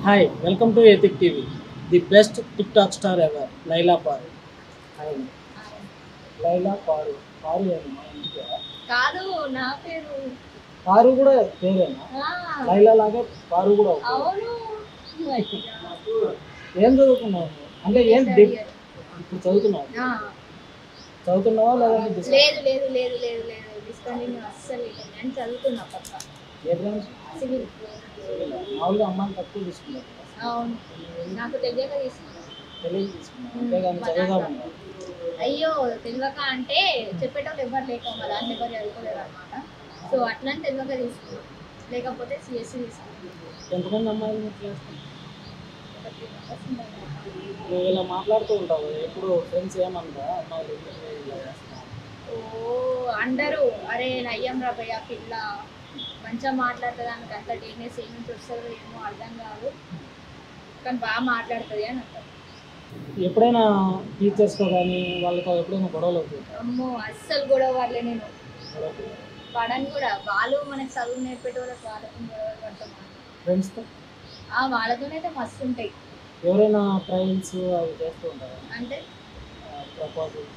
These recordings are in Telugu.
Hi welcome to ethic TV the best tik tok star ever Laila Paru hi Laila Paru Paru ఏమన్నా ఇంటికి కాదు నా పేరు పారు కూడా పేరేనా ఆ, లైలా లాగే పారు కూడా ఒకటి. అవును ఏం చదువుకున్నావు నువ్వు? అంటే ఏం డి- ఇప్పుడు చదువుతున్నావు ఆ, చదువుతున్నావా లేదంటే dis- లేదు లేదు లేదు లేదు లేదు డిస్కంటిన్యూ అస్సలు లేదు నేను చదువుతున్నా పక్క ఏ బ్రాంచ్ సివిల్ మామూలుగా అమ్మాయిని తక్కువ తీసుకున్నారు అవును నాకు తెలియక తీసుకున్నా తెలియదు తీసుకున్నాను అంతేగాని చదువుదామన్నా అయ్యో తెలియక అంటే చెప్పేటోళ్ళు ఎవరు లేక మా దాంట్లో ఎవరు చదువుకోలేరు అనమాట సో అట్లా తెలియక తీసుకున్నా లేకపోతే సిఎస్సి తీసుకున్నాను ఎంతమంది అమ్మాయిలు మీ క్లాస్ ఒక త్రీ మెంబర్స్ ఉన్నారు. నువ్వు ఇలా మాట్లాడుతూ ఉంటావు కదా, ఎప్పుడు ఫ్రెండ్స్ ఏమన్నా అమ్మాయిలు ఎందుకు ఇలా చేస్తున్నారు? ఓ అందరూ అరే నయ్యం రా భయ్య పిల్ల మంచిగా మాట్లాడుతుంది ఆమెకు అంత టీనేజ్ ఏం నుంచి వస్తుందో ఏమో అర్థం కాదు కానీ బాగా మాట్లాడుతుంది అని అంటారు ఎప్పుడైనా టీచర్స్తో కానీ వాళ్ళతో ఎప్పుడైనా గొడవలు అవుతాయి అమ్మో అస్సలు గొడవ పడలే నేను పడను కూడా వాళ్ళు మనకి చదువు నేర్పేటోళ్ళకి వాళ్ళకి గొడవ పడతాం ఫ్రెండ్స్తో ఆ వాళ్ళతోనైతే మస్తు ఉంటాయి ఎవరైనా ట్రయల్స్ అవి చేస్తూ ఉంటారు అంటే ప్రపోజల్స్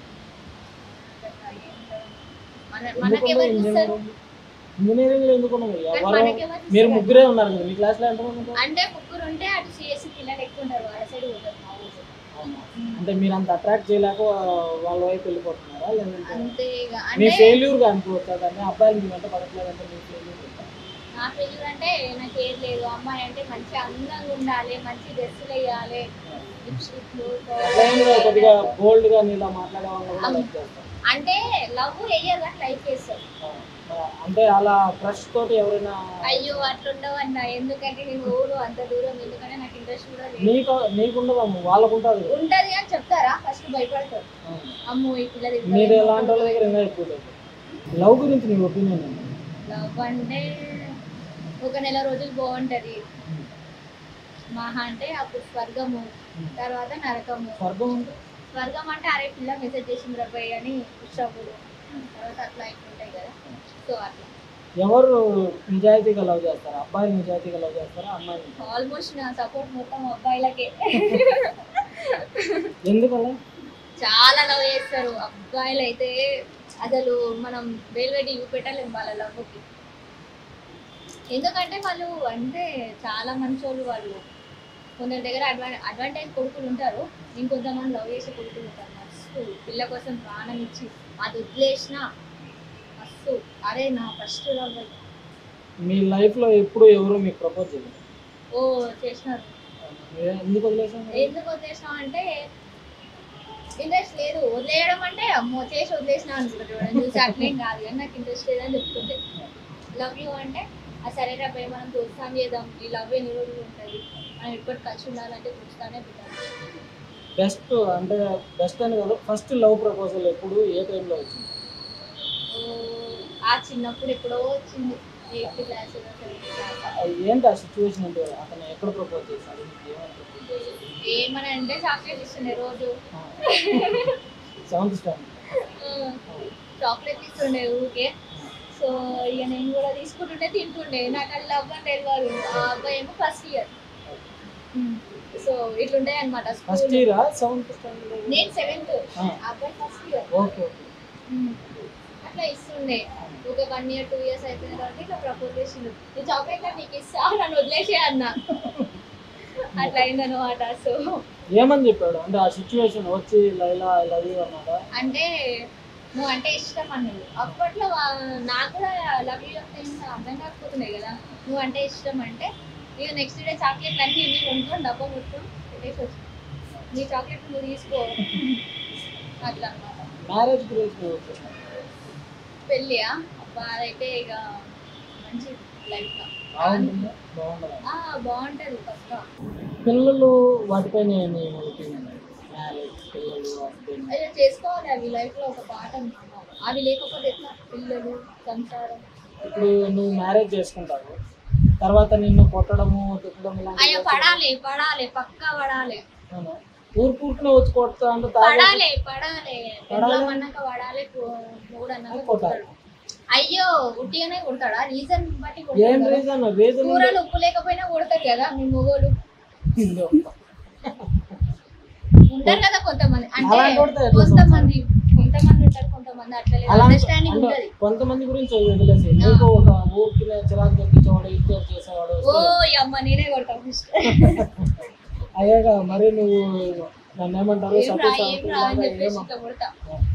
మన మనకెవరు చూస్తారు ఇంజనీరింగ్ లో ఎందుకు ఉన్నావు? కానీ ఎవరు మనకెవరు మీరు చూస్తారు? ముగ్గురే ఉన్నారు కదా మీ క్లాస్లో ఎంతమంది ఉంటారు అంటే ముగ్గురు ఉంటే అటు సిఎస్సి పిల్లలు ఎక్కువ ఉంటారు వాళ్ళ సైడ్ పోతారు మా ఊరు అవునా? అంటే మీరు అంత అట్రాక్ట్ చేయలేక వాళ్ళ వైపు వెళ్ళిపోతున్నారా లేదంటే అంతే ఇక మీ అంటే ఫెయిల్యూర్ గా అనుకోవచ్చా దాన్ని అబ్బాయిలు మీ వెంట పడట్లేదంటే మీ ఫెయిల్యూర్ నా ఫెయిల్యూర్ అంటే నాకు ఏం లేదు అమ్మాయి అంటే మంచి అందంగా ఉండాలి మంచి డ్రెస్సులు వేయాలి లిప్స్టిక్లు కొద్దిగా బోల్డ్ గా నీలా మాట్లాడే వాళ్ళని కూడా లైక్ చేస్తాం అంటే లవ్ వేయరు కానీ లైక్ చేస్తారు ఆ, అంటే అలా క్రష్ తోటి ఎవరైనా అయ్యో అట్లా ఉండవన్న ఎందుకంటే నేను ఊరు అంత దూరం ఎందుకంటే నాకు ఇంట్రెస్ట్ కూడా లేదు నీకు నీకుండదమ్మ వాళ్ళకు ఉంటుంది ఉంటది అని చెప్తారా ఫస్ట్ భయపడతారు అమ్మో ఈ పిల్లది మీరు ఎలాంటి వాళ్ళ దగ్గర ఇంకా ఎక్కువ లవ్ గురించి నీ ఒపీనియన్ ఏంటి లవ్ అంటే ఒక నెల రోజులు బాగుంటది మహా అంటే అప్పుడు స్వర్గము తర్వాత నరకము స్వర్గం అంటే స్వర్గం అంటే అరే పిల్ల మెసేజ్ చేసింది రబ్బాయి అని ఇష్టపడు తర్వాత అట్లా ఇట్లుంటాయి కదా సో అట్లా ఎవరు నిజాయితీగా లవ్ చేస్తారా అబ్బాయిలు నిజాయితీగా లవ్ చేస్తారా అమ్మాయిలు ఆల్మోస్ట్ నా సపోర్ట్ మొత్తం అబ్బాయిలకే ఎందుకలా చాలా లవ్ చేస్తారు అబ్బాయిలు అయితే అసలు మనం వేలువేడి ఇవి పెట్టలేం వాళ్ళ లవ్కి ఎందుకంటే వాళ్ళు అంటే చాలా మంచోళ్ళు వాళ్ళు కొందరి దగ్గర అడ్వా అడ్వాంటేజ్ కొడుకులు ఉంటారు ఇంకొంతమంది లవ్ చేసే కొడుకులు ఉంటారు మస్తు పిల్ల కోసం ప్రాణం ఇచ్చి అది వదిలేసిన మస్తు అరే నా ఫస్ట్ లవ్ మీ లైఫ్ లో ఎప్పుడు ఎవరు మీకు ప్రపోజ్ చేయలేదు ఓ చేసినారు ఏ- ఎందుకు వదిలేసాను ఎందుకు వదిలేసినావు అంటే ఇంట్రెస్ట్ లేదు వదిలేయడం అంటే అమ్మో చేసి వదిలేసిన అనుకుంటారు ఎవరైనా చూసి అట్లేం కాదు కానీ నాకు ఇంట్రెస్ట్ లేదని చెప్తుంటే లవ్ యూ అంటే ఆ సరే రాబోయే మనం దోస్తాన్ చేద్దాం ఈ లవ్ ఎన్ని రోజులు ఉంటుంది మనం ఇప్పటి కలిసి ఉండాలంటే దోస్తానే పెట్టాలి బెస్ట్ అంటే బెస్ట్ అని కదా ఫస్ట్ లవ్ ప్రపోజల్ ఎప్పుడు ఏ టైంలో వచ్చింది ఓ, ఆ చిన్నప్పుడు ఎప్పుడో వచ్చింది ఎయిత్ క్లాస్ సెవెంత్ క్లాస్ అది ఏంటి ఆ సిచ్యువేషన్ అంటే అతను ఎక్కడ ప్రపోజ్ చేశాడు నీకు ఏమని ప్రపోజ్ చేశాడు ఏమని అంటే చాక్లెట్ ఇస్తుండే రోజు సెవెంత్ స్టాండర్డ్ చాక్లెట్ ఇస్తుండే ఊరికే సో ఇక నేను కూడా తీసుకుంటుంటే తింటుండే నాకు అది లవ్ అని తెలియదు ఆ అబ్బాయి ఏమో ఫస్ట్ ఇయర్ సో ఇట్లుంటాయి అనమాట ఫస్ట్ స్కూల్ ఇయరా సెవెంత్ స్టాండర్డ్ నేను సెవెంత్ ఆ. అబ్బాయి ఫస్ట్ ఇయర్ ఓకే ఓకే అట్లా ఇస్తుండే ఒక వన్ ఇయర్ టూ ఇయర్స్ అయిపోయిన తర్వాత ఇట్లా ప్రపోజ్ చేసిండు ఈ చాక్లెట్ నీకు ఇస్తా నన్ను వదిలేసే అన్న అట్లా అయిందనమాట సో ఏమని చెప్పాడు అంటే ఆ సిచ్యువేషన్ వచ్చి లైలా ఐ లవ్ యూ అన్నాడా అంటే నువ్వు అంటే ఇష్టం అన్నది అప్పట్లో వా- నాకు కూడా లవ్ యూ చెప్తే ఇంకా అర్థం కాకపోతున్నాయి కదా నువ్వు అంటే ఇష్టం అంటే ఇక నెక్స్ట్ డే చాక్లెట్ అన్ని నీ కొనుక్కొని డబ్బా కొట్టుకొని పెట్టేసి వచ్చి నీ చాక్లెట్ నువ్వు తీసుకో అట్లా అనమాట మ్యారేజ్ గురించి ఓకే. పెళ్ళియా అబ్బా అదైతే ఇక మంచి లైఫ్ బాగుంటుందా బాగుండదా బాగుంటది పక్కా పిల్లలు వాటిపైన ఏమి ఒపీనియన్ మ్యారేజ్ పిల్లలు husband. అదే చేసుకోవాలి అవి లైఫ్ లో ఒక పాట అనుకున్నాను అవి లేకపోతే ఎట్లా పిల్లలు సంసారం ఇప్పుడు నువ్వు మ్యారేజ్ చేసుకుంటావు తర్వాత నిన్ను కొట్టడము తిట్టడం ఇలాంటివి అయ్యో పడాలి పడాలి పక్కా పడాలి అవునా? ఊరు పూర్తినే వచ్చి కొడతా అంటే తాగే- పడాలి పడాలి పెళ్ళం అన్నాక పడాలి కూ- మూడు అన్నాక కొట్టాలి. కొట్టాడు అయ్యో ఉట్టిగానే కొడతాడా రీజన్ బట్టి ఏం కొడతాడు కదా. రీజన్ రీజన్ కూరలు ఉప్పు లేకపోయినా కొడతారు కదా మీ మొగోలు ఉంటారు కదా కొంతమంది అంటే అలాంటి వాడితో ఎట్లా కొంతమంది కొంతమంది ఉంటారు కొంతమంది అట్లా లేదు అలాంటి అండర్స్టాండింగ్ అంటే ఉంటది కొంతమంది గురించి వదిలేసి నీకు ఒక ఊరికి చిరాకు తెప్పించేవాడు ఇన్ఫ్లుయెన్స్ చేసేవాడు ఓ ఈ అమ్మ నేనే కొడతా ఫస్ట్ అయ్యాక మరి నువ్వు నన్ను ఏమంటారు ఏం రా సతీష్ ఏం రా అని చెప్పేసి ఇట్లా కొడతా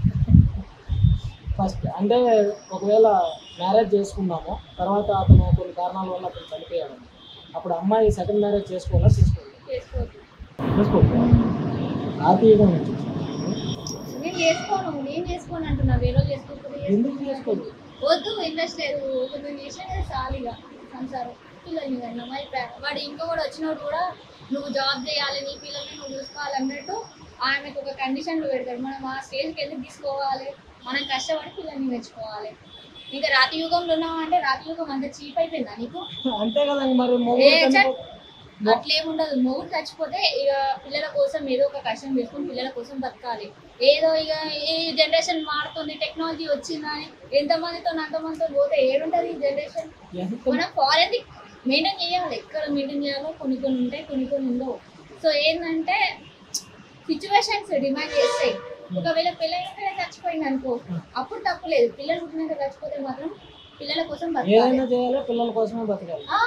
ఫస్ట్ అంటే ఒకవేళ మ్యారేజ్ చేసుకున్నాము తర్వాత అతను కొన్ని కారణాల వల్ల అతను చనిపోయాడు అప్పుడు అమ్మాయి సెకండ్ మ్యారేజ్ చేసుకోవాలా తీసుకోవాలి చేసుకోవద్దు చేసుకోవాలి ఆతీయంగా నుంచి నేను చేసుకోను నేను చేసుకోను అంటున్నా వేరే చేసుకోకపోతే ఎందుకు చేసుకోదు వద్దు ఇంట్రెస్ట్ లేదు కొంచెం చేసినా కదా చాలిగా సంసారం పిల్లల్ని కన్నా మరి ప్రా- వాడు ఇంకొకటి వచ్చినోడు కూడా నువ్వు జాబ్ చేయాలి నీ పిల్లల్ని నువ్వు చూసుకోవాలి అన్నట్టు ఆమెకు ఒక కండిషన్లు పెడతాడు మనం ఆ స్టేజ్కి ఎందుకు తీసుకోవాలి మనం కష్టపడి పిల్లల్ని మెచ్చుకోవాలి ఇంకా రాతి యుగంలో ఉన్నావు అంటే రాతి యుగం అంత చీప్ అయిపోయిందా నీకు అంతే కదా మరి ఏ మొగుడు చట్ చనిపో- అట్లేముండదు మొగుడు చచ్చిపోతే ఇక పిల్లల కోసం ఏదో ఒక కష్టం చేసుకుని పిల్లల కోసం బతకాలి ఏదో ఇక ఈ జనరేషన్ మారుతుంది టెక్నాలజీ వచ్చిందని ఎంతమందితో అంతమందితో పోతే ఏడుంటది ఈ జనరేషన్ ఎంత మనం ఫారెన్ మెయింటైన్ చేయాలి ఎక్కడ మెయింటైన్ చేయాలో కొన్ని కొన్ని ఉంటాయి కొన్ని కొన్ని ఉండవు సో ఏంటంటే సిచ్యువేషన్స్ డిమాండ్ చేస్తాయి ఒకవేళ పిల్లలకి చచ్చిపోయింది అనుకో అప్పుడు తప్పు లేదు పిల్లలు పుట్టినాక చచ్చిపోతే మాత్రం పిల్లల కోసం బతకాలి ఏదైనా చేయాలి పిల్లల కోసమే బతకాలి ఆ,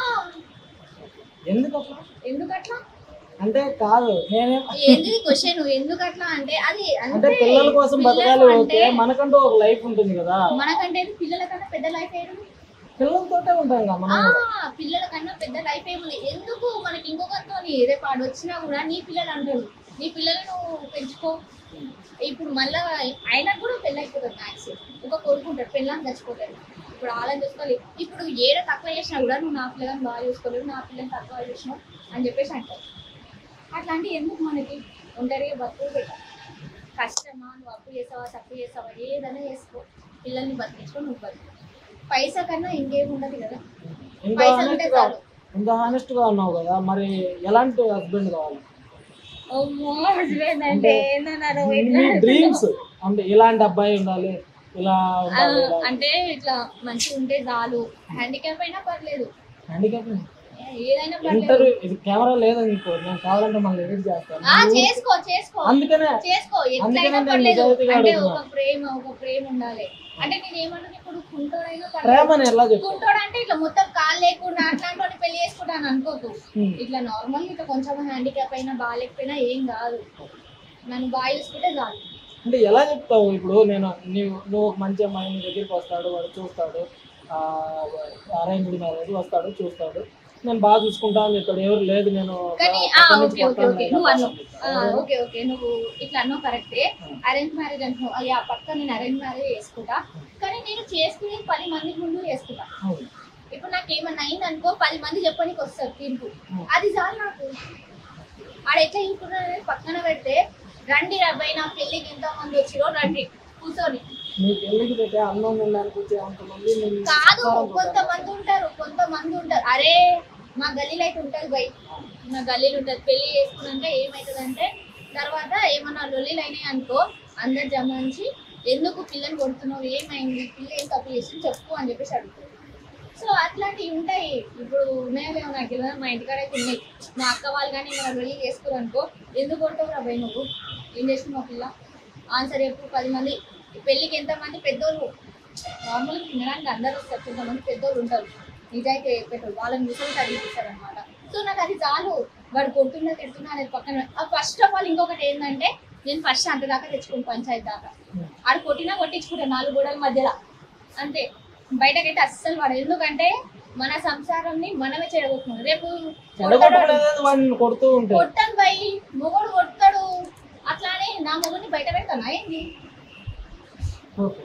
ఎందుకు అట్లా ఎందుకు అట్లా అంటే కాదు నేనేం ఎందుకు క్వశ్చన్ ఎందుకు అట్లా అంటే అది అంటే అంతే పిల్లల కోసం పిల్లలు బతకాలి ఓకే అంటే మనకంటూ ఒక లైఫ్ ఉంటుంది కదా మనకంటే పిల్లల కన్నా పెద్ద లైఫ్ ఏడు పిల్లలతోటే ఉంటాం కదా మనం కూడా. పిల్లల కన్నా పెద్ద లైఫ్ ఏముంది ఎందుకు మనకి ఇంకొకరితో రేపు ఆడు వచ్చినా కూడా నీ పిల్లలు అంటాడు నీ పిల్లలను పెంచుకో ఇప్పుడు మళ్ళా ఆయనకు కూడా పెళ్ళి అయిపోతుంది మ్యాక్స్ ఒక కొడుకుంటాడు పెళ్ళని చచ్చిపోతాడు ఇప్పుడు వాళ్ళని చూసుకోవాలి ఇప్పుడు ఏడ తక్కువ చేసినా కూడా నువ్వు నా పిల్లలను బాగా చూసుకోలేవు నా పిల్లని తక్కువ చేసినావు అని చెప్పేసి అంటారు అట్లాంటివి ఎందుకు మనకి ఒంటరిగా బతుకు పెట్టాలి కష్టమా నువ్వు అప్పు చేసావా తప్పు చేసావా ఏదైనా చేసుకో పిల్లల్ని బతికించుకో నువ్వు బతుకు పైసా కన్నా ఇంకేం ఉండదు కదా ఇంత పైసలు ఉంటే హానెస్ట్ గా చాలు. ఇంత హానెస్ట్ గా ఉన్నావు కదా మరి ఎలాంటి హస్బెండ్ కావాలి అమ్మో హస్బెండ్ అంటే ఏందన్నారు నీ డ్రీమ్స్ అంటే ఇలాంటి అబ్బాయి ఉండాలి ఇలా ఉండాలి ఇలా అంటే ఇట్లా మంచిగా ఉంటే చాలు హ్యాండిక్యాప్ అయినా పర్లేదు హ్యాండిక్యాప్ ఏదైనా పర్లేదు ఇంటర్వ్యూ ఇది కెమెరా లేదని ఇంకో నేను కావాలంటే మళ్ళీ ఎడిట్ చేస్తాను ఆ చేసుకో చేసుకో అందుకనే చేసుకో అందుకనే ఎట్లయినా నేను పర్లేదు నిజాయితీగా అంటే అడుగుతున్నా. ఒక ప్రేమ ఒక ప్రేమ ఉండాలి అంటే నేను ఏమంటాను ఇప్పుడు కుంటోడైనా పర్లేదు ప్రేమని ఎలా చెప్తావు కుంటోడు అంటే ఇట్లా మొత్తం కాలు లేకుండా అట్లాంటి వాడిని పెళ్లి చేసుకుంటాను అనుకోకు Hmm. ఇట్లా నార్మల్ ఇట్లా కొంచెం హ్యాండిక్యాప్ అయినా బాగాలేకపోయినా ఏం కాదు నన్ను బాగా చూసుకుంటే చాలు అంటే ఎలా చెప్తావు ఇప్పుడు నేను నీవు నువ్వు ఒక మంచి అమ్మాయి నీ దగ్గరికి వస్తాడు వాడు చూస్తాడు అరేంజ్డ్ మ్యారేజ్ వస్తాడు చూస్తాడు నేను బాగా చూసుకుంటా అని చెప్పాడు ఎవరు లేదు నేను కానీ పక్కన నుంచి ఓకే ఓకే కొట్టాను ఓకే లేదా నువ్వు అన్నావు బాగా ఆ, ఓకే ఓకే నువ్వు ఇట్లా అన్నావు కరెక్టే అరేంజ్ మ్యారేజ్ అంటున్నావు అయ్యా పక్క నేను అరేంజ్ మ్యారేజ్ చేసుకుంటా కానీ నేను చేసుకునే పది మంది ముందు చేసుకుంటా అవును. ఇప్పుడు నాకు ఏమన్నా అయింది అనుకో పది మంది చెప్పడానికి వస్తారు తీర్పు అది చాలు నాకు ఆడ ఎట్లా చూసుకున్నా పక్కన పెడితే రండి అబ్బాయి నా పెళ్ళికి ఎంతో మంది వచ్చిరో రండి కూర్చొని నీ పెళ్ళికి పెట్టే అన్నం ఉండడానికి వచ్చే అంతమంది నేను కాదు కొంతమంది ఉంటారు కొంతమంది ఉంటారు అరే మా గల్లీలో అయితే ఉంటుంది బై మా గల్లీలో ఉంటుంది పెళ్లి చేసుకున్నాక ఏమవుతుందంటే తర్వాత ఏమన్నా లొల్లిలు అయినాయి అనుకో అందరు జమాయించి ఎందుకు పిల్లని కొడుతున్నావు ఏమైంది పిల్ల ఏం తప్పు చేసి చెప్పు అని చెప్పేసి అడుగుతారు సో అట్లాంటివి ఉంటాయి ఇప్పుడు ఉన్నాయో లేవో నాకు తెలియదు మా ఇంటికాడ అయితే ఉన్నాయి మా అక్క వాళ్ళు కానీ మనం వెళ్ళి చేసుకోరు అనుకో ఎందుకు కొడతావు రాబాయ్ నువ్వు ఏం చేస్తున్నావు పిల్ల ఆన్సర్ చెప్పు పది మంది పెళ్ళికి ఎంతమంది పెద్దోళ్ళు నార్మల్గా తినడానికి అందరూ వస్తారు కొంతమంది పెద్దోళ్ళు ఉంటారు నిజాయితీ పెట్టరు వాళ్ళని కూర్చొని అడిగిస్తారు అనమాట సో నాకు అది చాలు వాడు కొడుతున్నా తిడుతున్నా అనేది పక్కన ఫస్ట్ ఆఫ్ ఆల్ ఇంకొకటి ఏంటంటే నేను ఫస్ట్ అంత దాకా తెచ్చుకుని పంచాయతీ దాకా ఆడు కొట్టినా కొట్టించుకుంటాను నాలుగు గోడల మధ్యలో అంతే బయటకైతే అస్సలు వాడు ఎందుకంటే మన సంసారంని మనమే చెడగొట్టుకున్నాం రేపు కొడతాడు వాడు. చెడగొట్టలేదు వాడిని కొడుతూ ఉంటే కొట్టాను బై మొగుడు కొడతాడు అట్లానే నా మొగుడిని బయట పెడతాను ఏంది ఓకే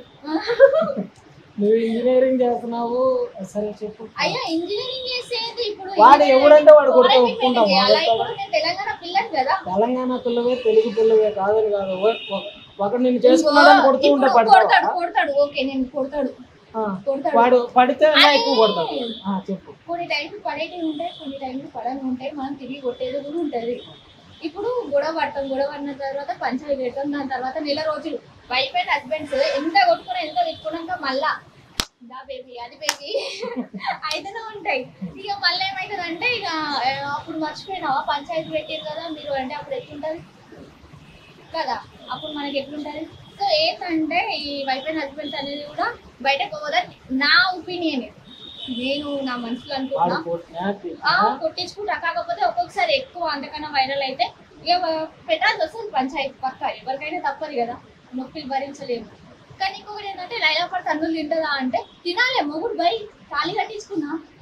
నువ్వు ఇంజనీరింగ్ చేస్తున్నావు సరే చెప్పు అయ్యా ఇంజనీరింగ్ చేసేది ఇప్పుడు వాడు ఎవడంటే వాడు కొడితే foreign ఒప్పుకుంటాం, independent చేయాలా? వాడు ఇప్పుడు నేను తెలంగాణ పిల్లని కదా తెలంగాణ పిల్లవే తెలుగు పిల్లవే కాదని కాదు ఓ- ఒక- ఒకడు నిన్ను చేసుకున్నాడని కొడుతూ ఉంటే ఇప్పుడు కొడతాడు పడతావా కొడతాడు ఓకే నేను కొడతాడు ఆ, కొడతాడు వాడు పడితే ఇంకా అది- ఎక్కువ కొడతాడు ఆ, చెప్పు కొన్ని టైంకి పడేటివి ఉంటాయి కొన్ని టైంకి పడని ఉంటాయి మనం తిరిగి కొట్టేది కూడా ఉంటుంది ఇప్పుడు గొడవ పడతాం గొడవ పడిన తర్వాత పంచాయతీ పెడతాం దాని తర్వాత నెల రోజులు వైఫ్ అండ్ హస్బెండ్స్ ఎంత కొట్టుకున్నా ఎంత తిట్టుకున్నాక మళ్ళా యా బేబీ అది బేబీ అయితేనే ఉంటాయి ఇక మళ్ళీ ఏమవుతుంది అంటే ఇక ఆ, అప్పుడు మర్చిపోయినావా పంచాయతీ పెట్టారు కదా మీరు అంటే అప్పుడు ఎట్లుంటది కదా అప్పుడు మనకి ఎట్లుంటది సో ఏంటంటే ఈ వైఫ్ అండ్ హస్బెండ్స్ అనేది కూడా బయటకు పోదని నా ఒపీనియన్ నేను నా మనసులో అనుకుంటున్నా వాడు కొట్టినా, ఆ, తిట్టినా, కొట్టించుకుంటా కాకపోతే ఒక్కొక్కసారి ఎక్కువ అంతకన్నా వైరల్ అయితే ఇక పెట్టాల్సి వస్తుంది పంచాయతీ పక్క ఎవరికైనా తప్పదు కదా నొప్పిలు భరించలేము కానీ ఇంకొకటి ఏంటంటే లైలా పడి తన్నులు తింటుందా అంటే తినాలి మొగుడు బై తాళి కట్టించుకున్నా